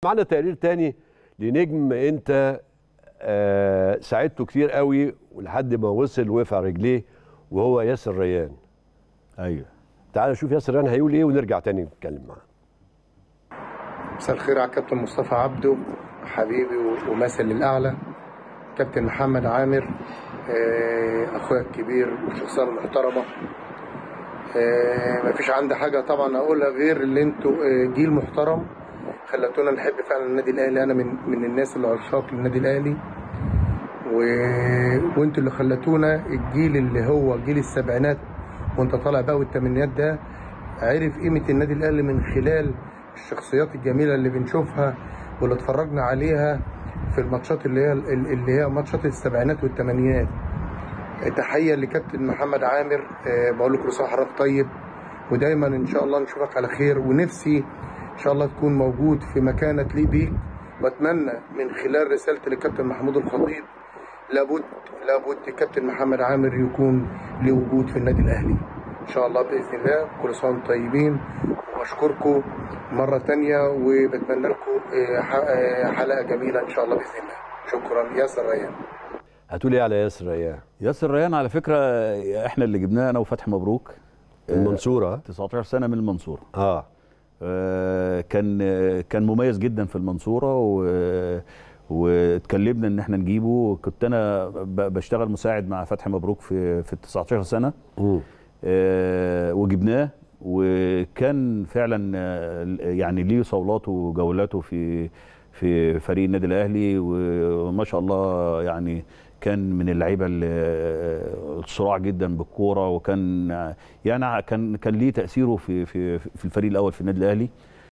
معنا تقرير تاني لنجم انت آه ساعدته كتير قوي ولحد ما وصل وقف على رجليه وهو ياسر ريان ايوه تعال نشوف ياسر ريان هيقول ايه ونرجع تاني نتكلم معاه مساء الخير على كابتن مصطفى عبده حبيبي ومثل الاعلى كابتن محمد عامر آه، اخويا الكبير والشخصيه المحترمه آه، مفيش عندي حاجه طبعا اقولها غير اللي انتوا آه، جيل محترم خلتونا نحب فعلا النادي الاهلي انا من من الناس اللي عشاق للنادي الاهلي و... وانتوا اللي خلتونا الجيل اللي هو جيل السبعينات وانت طالع بقى والثمانينات ده عرف قيمه النادي الاهلي من خلال الشخصيات الجميله اللي بنشوفها واللي اتفرجنا عليها في الماتشات اللي هي اللي هي ماتشات السبعينات والثمانينات تحيه لكابتن محمد عامر آه، بقول له كل سنه وحضرتك طيب ودايما ان شاء الله نشوفك على خير ونفسي ان شاء الله تكون موجود في مكانه تليق بيك واتمنى من خلال رسالتي للكابتن محمود الخطيب لابد لابد كابتن محمد عامر يكون له وجود في النادي الاهلي ان شاء الله باذن الله كل سنه وانتم طيبين وبشكركم مره تانية وبتمنى لكم آه، ح- آه، حلقه جميله ان شاء الله باذن الله شكرا ياسر ريان هتقول ايه على ياسر ريان ياسر ريان على فكره احنا اللي جبناه انا وفتحي مبروك المنصوره 19 سنه من المنصوره اه آه، كان آه، كان مميز جدا في المنصوره و واتكلمنا ان احنا نجيبه كنت انا ب- بشتغل مساعد مع فتحي مبروك في في ال 19 سنه مم. آه، وجبناه وكان فعلا آه، يعني ليه صولاته وجولاته في في فريق النادي الاهلي وما شاء الله يعني كان من اللعيبه اللي آه، الصراع جدا بالكوره وكان آه، يعني كان كان ليه تاثيره في في في الفريق الاول في النادي الاهلي